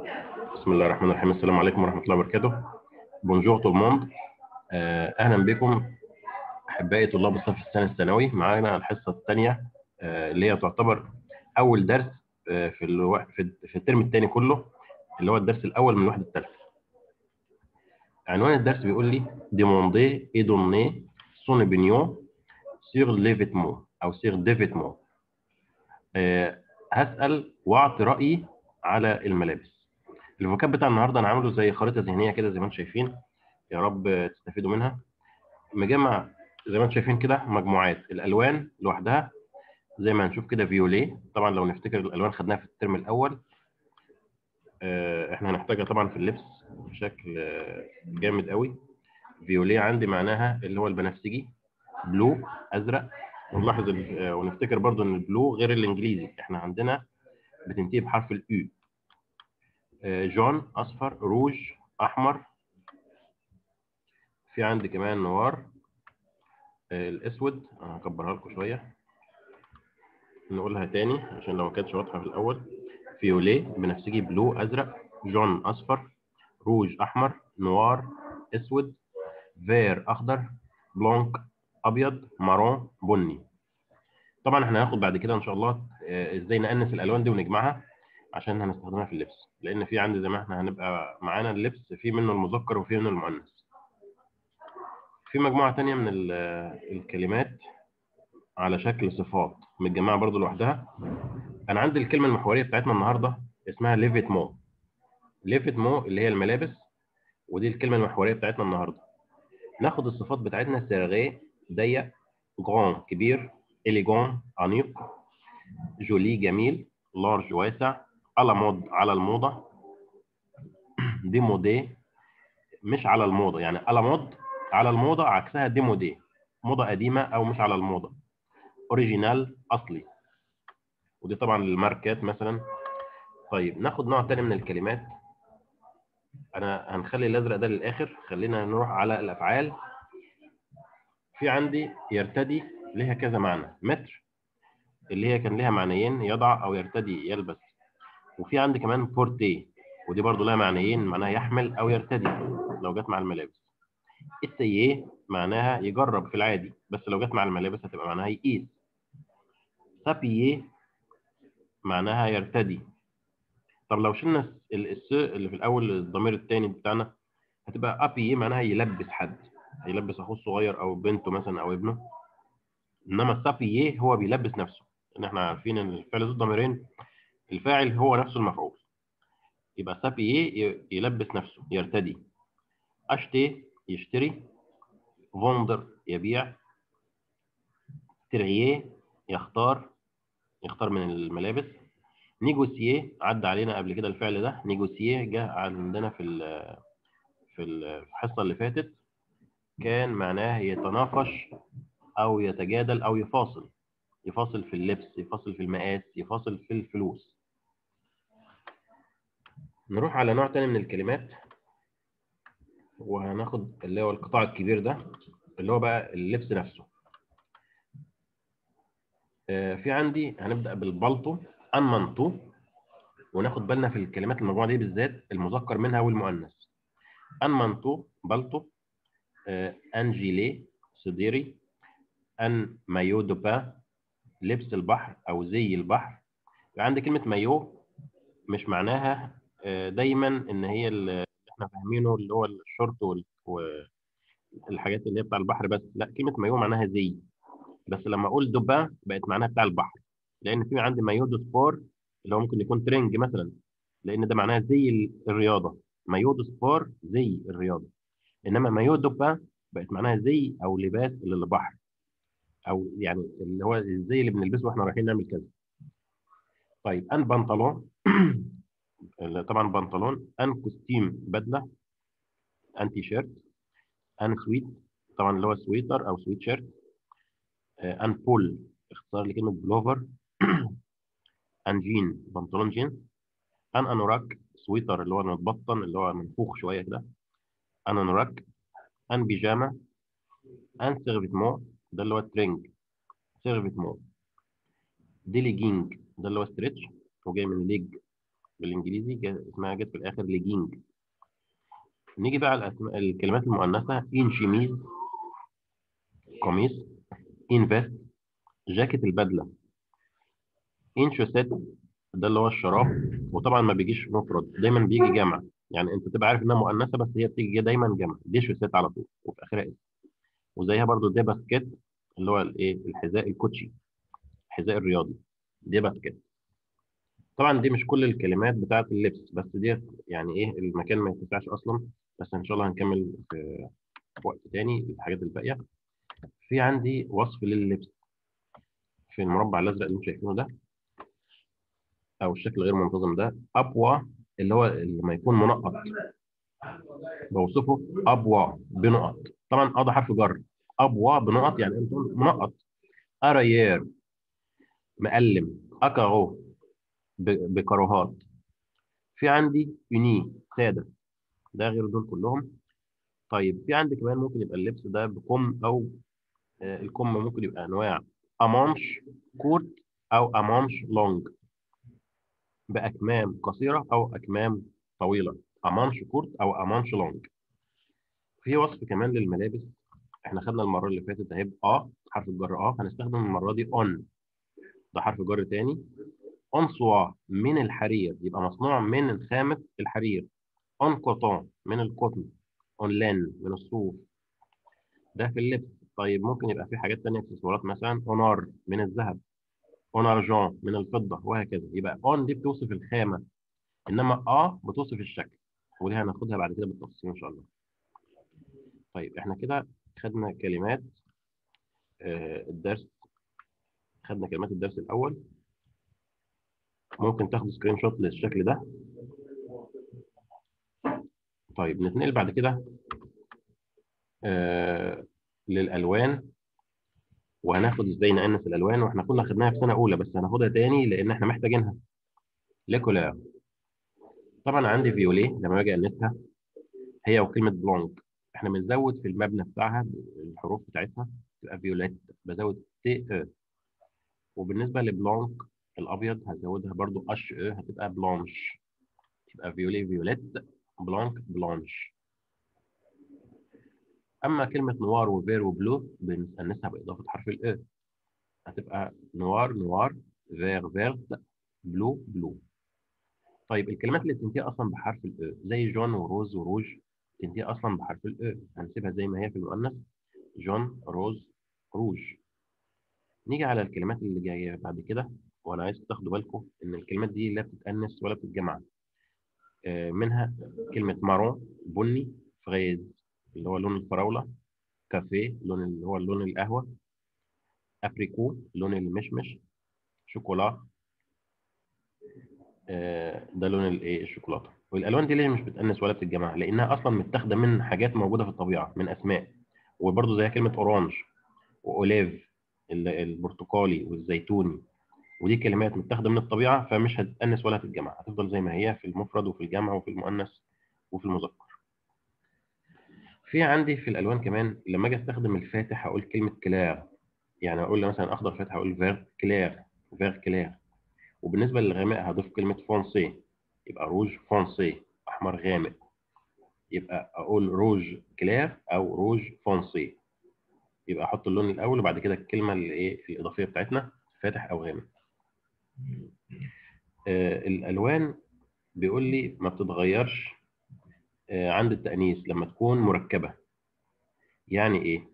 بسم الله الرحمن الرحيم السلام عليكم ورحمة الله وبركاته بونجور تو الموند أهلا بكم أحبائي طلاب الصف الثاني الثانوي معانا الحصة الثانية اللي هي تعتبر أول درس آه، في الو... في في الترم الثاني كله اللي هو الدرس الأول من الوحدة الثالثة عنوان الدرس بيقول لي demander et donner son opinion sur les vêtements أو sur des vêtements آه، هسأل وأعطي رأيي على الملابس الفوكاب بتاع النهارده انا عامله زي خريطه ذهنيه كده زي ما انتم شايفين يا رب تستفيدوا منها مجمع زي ما انتم شايفين كده مجموعات الالوان لوحدها زي ما هنشوف كده فيوليه طبعا لو نفتكر الالوان خدناها في الترم الاول آه، احنا هنحتاجها طبعا في اللبس بشكل آه، جامد قوي فيوليه عندي معناها اللي هو البنفسجي بلو ازرق ونلاحظ ال- آه، ونفتكر برضو ان البلو غير الانجليزي احنا عندنا بتنتهي بحرف الاو آه، جون اصفر روج احمر في عندي كمان نوار آه، الاسود انا هكبرها لكم شويه نقولها تاني عشان لو ما كانتش واضحه في الاول فيوليه بنفسجي بلو ازرق جون اصفر روج احمر نوار اسود فير اخضر بلونك ابيض مارون بني طبعا احنا هناخد بعد كده ان شاء الله آه، ازاي نأنس الالوان دي ونجمعها عشان هنستخدمها في اللبس لان في عندي زي ما احنا هنبقى معانا اللبس في منه المذكر وفي منه المؤنث في مجموعة تانية من ال- الكلمات على شكل صفات متجمعة برضو لوحدها انا عندي الكلمة المحورية بتاعتنا النهاردة اسمها ليفيت مو ليفيت مو اللي هي الملابس ودي الكلمة المحورية بتاعتنا النهاردة ناخد الصفات بتاعتنا سيرغي ضيق جران كبير إليجون أنيق جولي جميل لارج واسع على مود على الموضة ديمودي مش على الموضة يعني على مود على الموضة عكسها ديمودي موضة قديمة أو مش على الموضة أوريجينال أصلي ودي طبعا للماركات مثلا طيب ناخد نوع تاني من الكلمات أنا هنخلي الأزرق ده للآخر خلينا نروح على الأفعال في عندي يرتدي ليها كذا معنى متر اللي هي كان ليها معنيين يضع أو يرتدي يلبس وفي عندي كمان بورتي ودي برضو لها معنيين معناها يحمل او يرتدي لو جت مع الملابس السييه معناها يجرب في العادي بس لو جت مع الملابس هتبقى معناها يقيس سابييه معناها يرتدي طب لو شلنا ال- الس اللي في الاول الضمير الثاني بتاعنا هتبقى ابييه معناها يلبس حد يلبس اخوه الصغير او بنته مثلا او ابنه انما سابييه هو بيلبس نفسه ان احنا عارفين ان الفعل ذو الضميرين الفاعل هو نفسه المفعول يبقى سابييه ي- يلبس نفسه يرتدي اشتي يشتري فوندر يبيع ترعيه يختار يختار من الملابس نيجوسيه عدى علينا قبل كده الفعل ده نيجوسيه جه عندنا في ال- في ال- في الحصه اللي فاتت كان معناه يتناقش او يتجادل او يفاصل يفاصل في اللبس يفاصل في المقاس يفاصل في الفلوس نروح على نوع تاني من الكلمات وهناخد اللي هو القطاع الكبير ده اللي هو بقى اللبس نفسه آه، في عندي هنبدأ بالبلطو أنمنطو وناخد بالنا في الكلمات المجموعة دي بالذات المذكر منها والمؤنث أنمنطو بلطو آه، أنجيلي صديري أن مايو دو با لبس البحر أو زي البحر عندي كلمة مايو مش معناها آه، دايما إن هي اللي احنا فاهمينه اللي هو الشورت وال- والحاجات اللي هي بتاع البحر بس لا كلمة مايو معناها زي بس لما اقول دوبا بقت معناها بتاع البحر لان في عندي مايو دو سبور اللي هو ممكن يكون ترنج مثلا لان ده معناها زي ال- الرياضه مايو دو سبور زي الرياضه انما مايو دوبا بقت معناها زي او لباس للبحر او يعني اللي هو الزي اللي بنلبسه واحنا رايحين نعمل كذا طيب ان بنطلون اللي طبعا بنطلون ان كوستيم بدله ان تي شيرت ان سويت طبعا اللي هو سويتر او سويت شيرت آه، ان بول اختصار لكلمه بلوفر ان جين بنطلون جينز ان انوراك سويتر اللي هو متبطن اللي هو منفوخ شويه كده ان انوراك ان بيجاما ان سيرفيتمون ده اللي هو ترينج سيرفيتمون ديليجينج ده اللي هو ستريتش وجاي من ليج بالانجليزي جا- اسمها جت في الاخر ليجينج نيجي بقى على الأسماء الكلمات المؤنثه ان شيميز قميص ان فيست جاكيت البدله ان شوسيت ده اللي هو الشراب وطبعا ما بيجيش مفرد دايما بيجي جمع يعني انت تبقى عارف انها مؤنثه بس هي بتيجي دايما جمع دي شوسيت على طول وفي اخرها اسم وزيها برضو دي باسكيت اللي هو الايه الحذاء الكوتشي الحذاء الرياضي دي باسكيت طبعا دي مش كل الكلمات بتاعه اللبس بس دي يعني ايه المكان ما يتسعش اصلا بس ان شاء الله هنكمل في وقت تاني الحاجات الباقيه في عندي وصف لللبس في المربع الازرق اللي انتم شايفينه ده او الشكل غير منتظم ده ابوا اللي هو لما يكون منقط بوصفه ابوا بنقط طبعا اه ده حرف جر ابوا بنقط يعني انت منقط ارايير مقلم اكاغو ب- بكروهات في عندي يوني ساده ده غير دول كلهم طيب في عندي كمان ممكن يبقى اللبس ده بكم او آه، الكم ممكن يبقى انواع امانش كورت او امانش لونج باكمام قصيره او اكمام طويله امانش كورت او امانش لونج في وصف كمان للملابس احنا خدنا المره اللي فاتت اهي اه حرف الجر اه هنستخدم المره دي اون ده حرف جر تاني اون سوا من الحرير يبقى مصنوع من خامه الحرير اون كوتون من القطن اون لان من الصوف ده في اللبس طيب ممكن يبقى في حاجات تانية اكسسوارات مثلا اونار من الذهب اون ارجون من الفضه وهكذا يبقى اون دي بتوصف الخامه انما اه بتوصف الشكل ودي هناخدها بعد كده بالتفصيل ان شاء الله طيب احنا كده خدنا كلمات آه، الدرس خدنا كلمات الدرس الاول ممكن تاخد سكرين شوت للشكل ده طيب نتنقل بعد كده آه للالوان وهناخد ازاي نأنس الالوان واحنا كنا خدناها في سنه اولى بس هناخدها تاني لان احنا محتاجينها ليكولار طبعا عندي فيوليه لما باجي انسها هي وكلمه بلونك احنا بنزود في المبنى بتاعها الحروف بتاعتها تبقى فيوليت بزود تي او وبالنسبه لبلونك الابيض هزودها برضو اش او هتبقى بلانش يبقى فيولي فيوليت بلانك بلانش اما كلمه نوار وفير وبلو بنأنسها باضافه حرف الاو هتبقى نوار نوار فير فيرت بلو بلو طيب الكلمات اللي بتنتهي اصلا بحرف الاو زي جون وروز وروج تنتهي اصلا بحرف الاو هنسيبها زي ما هي في المؤنث جون روز روج نيجي على الكلمات اللي جايه بعد كده وانا عايز تاخدوا بالكم ان الكلمات دي لا بتتأنس ولا بتتجمع آه، منها كلمه مارون بني فغيز اللي هو لون الفراوله كافيه لون اللي هو لون القهوه ابريكو لون المشمش شوكولا آه، ده لون الايه الشوكولاته والالوان دي ليه مش بتأنس ولا بتتجمع لانها اصلا متاخده من حاجات موجوده في الطبيعه من اسماء وبرضه زي كلمه اورانج واوليف ال- البرتقالي والزيتوني ودي كلمات متاخده من الطبيعه فمش هتتأنس ولا هتتجمع هتفضل زي ما هي في المفرد وفي الجمع وفي المؤنث وفي المذكر في عندي في الالوان كمان لما اجي استخدم الفاتح هقول كلمه كلار يعني اقول مثلا اخضر فاتح اقول فير كلير فير كلير وبالنسبه للغامق هضيف كلمه فونسي يبقى روج فونسي احمر غامق يبقى اقول روج كلير او روج فونسي يبقى احط اللون الاول وبعد كده الكلمه اللي ايه الاضافيه بتاعتنا فاتح او غامق آه الالوان بيقول لي ما بتتغيرش آه عند التانيث لما تكون مركبه يعني ايه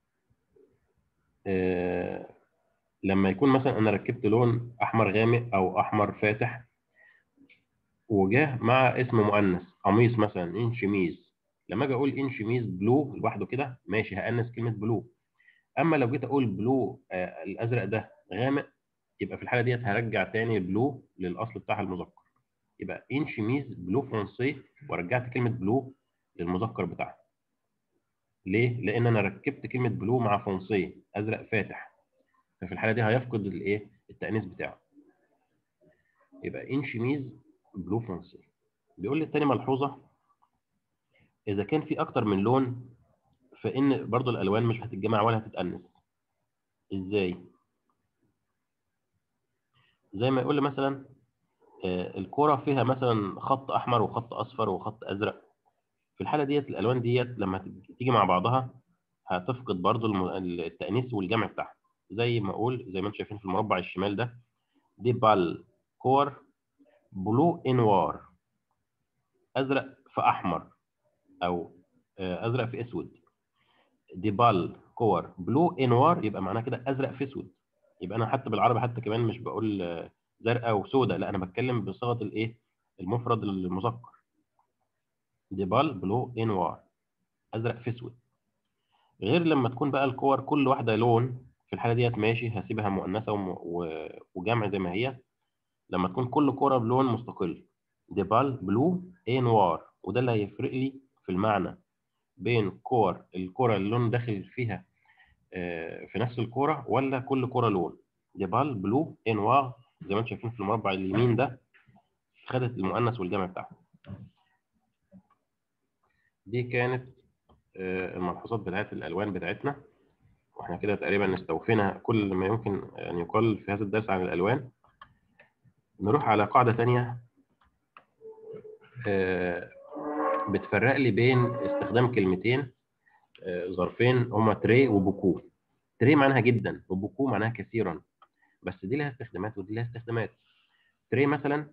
آه لما يكون مثلا انا ركبت لون احمر غامق او احمر فاتح وجاه مع اسم مؤنث قميص مثلا ان شميز لما اجي اقول ان شميز بلو لوحده كده ماشي هأنس كلمه بلو اما لو جيت اقول بلو آه الازرق ده غامق يبقى في الحاله ديت هرجع تاني بلو للاصل بتاعها المذكر يبقى ان شميز بلو فرنسي ورجعت كلمه بلو للمذكر بتاعها ليه؟ لان انا ركبت كلمه بلو مع فرنسي ازرق فاتح ففي الحاله دي هيفقد الايه التانيث بتاعه يبقى ان شميز بلو فرنسي بيقول لي التاني ملحوظه اذا كان في اكتر من لون فان برضو الالوان مش هتتجمع ولا هتتأنس ازاي زي ما يقول لي مثلا آه، الكرة فيها مثلا خط احمر وخط اصفر وخط ازرق في الحالة ديت الالوان ديت لما تيجي مع بعضها هتفقد برضو الم- التأنيث والجمع بتاعها زي ما اقول زي ما انتم شايفين في المربع الشمال ده دي بال كور بلو انوار ازرق في احمر او آه، ازرق في اسود دي بال كور بلو انوار يبقى معناها كده ازرق في اسود يبقى انا حتى بالعربي حتى كمان مش بقول آه، زرقاء وسوداء لا انا بتكلم بصيغه الايه المفرد المذكر دي بال بلو انوار ازرق في اسود غير لما تكون بقى الكور كل واحده لون في الحاله ديت ماشي هسيبها مؤنثه وم- و- وجمع زي ما هي لما تكون كل كره بلون مستقل دي بال بلو اي نوار وده اللي هيفرق لي في المعنى بين كور الكره اللون داخل فيها آه، في نفس الكوره ولا كل كوره لون دي بال بلو اي نوار زي ما انتم شايفين في المربع اليمين ده خدت المؤنث والجمع بتاعها دي كانت آه، الملحوظات بتاعت الالوان بتاعتنا واحنا كده تقريبا استوفينا كل ما يمكن ان يقال في هذا الدرس عن الالوان نروح على قاعده ثانيه بتفرق لي بين استخدام كلمتين آه، ظرفين هما تري وبوكو تري معناها جدا وبوكو معناها كثيرا بس دي لها استخدامات ودي لها استخدامات تري مثلا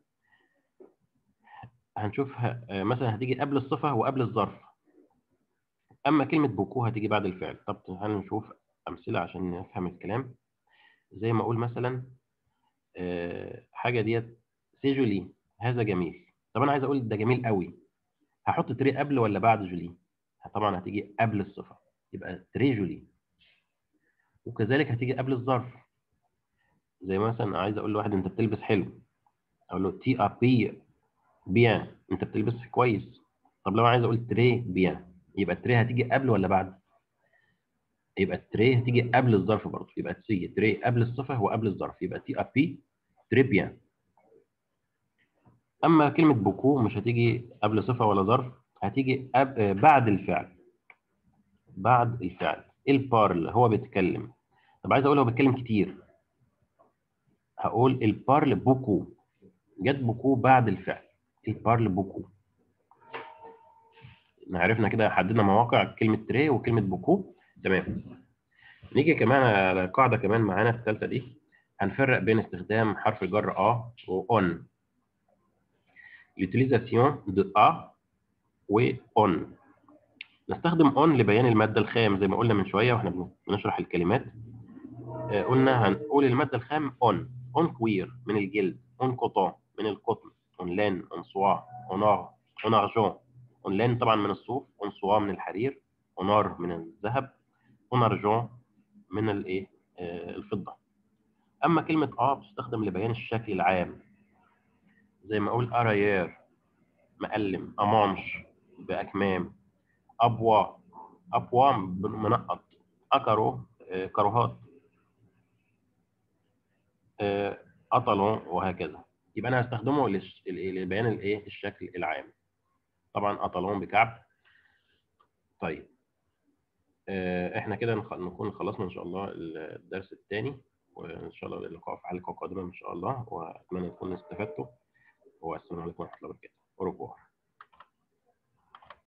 هنشوفها آه، مثلا هتيجي قبل الصفه وقبل الظرف اما كلمه بوكو هتيجي بعد الفعل طب هنشوف امثله عشان نفهم الكلام زي ما اقول مثلا آه، حاجه ديت سي جولي هذا جميل طب انا عايز اقول ده جميل قوي هحط تري قبل ولا بعد جولي طبعا هتيجي قبل الصفه يبقى تري جولي وكذلك هتيجي قبل الظرف زي مثلا عايز اقول لواحد انت بتلبس حلو اقول له تي ابي بيان انت بتلبس كويس طب لو عايز اقول تري بيان يبقى التري هتيجي قبل ولا بعد يبقى التري هتيجي قبل الظرف برضه يبقى تسي تري قبل الصفه وقبل الظرف يبقى تي ابي تري بيان اما كلمه بوكو مش هتيجي قبل صفه ولا ظرف هتيجي أب... آه، بعد الفعل بعد الفعل البارل هو بيتكلم طب عايز اقول هو بيتكلم كتير هقول البارل بوكو جت بوكو بعد الفعل البارل بوكو عرفنا كده حددنا مواقع كلمه تري وكلمه بوكو تمام نيجي كمان على قاعده كمان معانا الثالثه دي هنفرق بين استخدام حرف الجر ا وان l'utilisation de a و on نستخدم on لبيان المادة الخام زي ما قلنا من شوية واحنا بنشرح الكلمات آه، قلنا هنقول المادة الخام on on cuir من الجلد on coton من القطن on laine on soie on or on argent on laine طبعا من الصوف on soie من الحرير on or من الذهب on argent من الايه آه، الفضة اما كلمة اه بتستخدم لبيان الشكل العام زي ما اقول ارايير مقلم امامش باكمام ابوا ابوا منقط اكرو آه، كروهات آه، اطلون وهكذا يبقى انا هستخدمه للش- ل- لبيان الايه الشكل العام طبعا اطلون بكعب طيب آه، احنا كده نخ- نكون خلصنا ان شاء الله الدرس الثاني وان شاء الله اللقاء في حلقه قادمه ان شاء الله واتمنى تكونوا استفدتوا والسلام عليكم ورحمه الله وبركاته أوروبا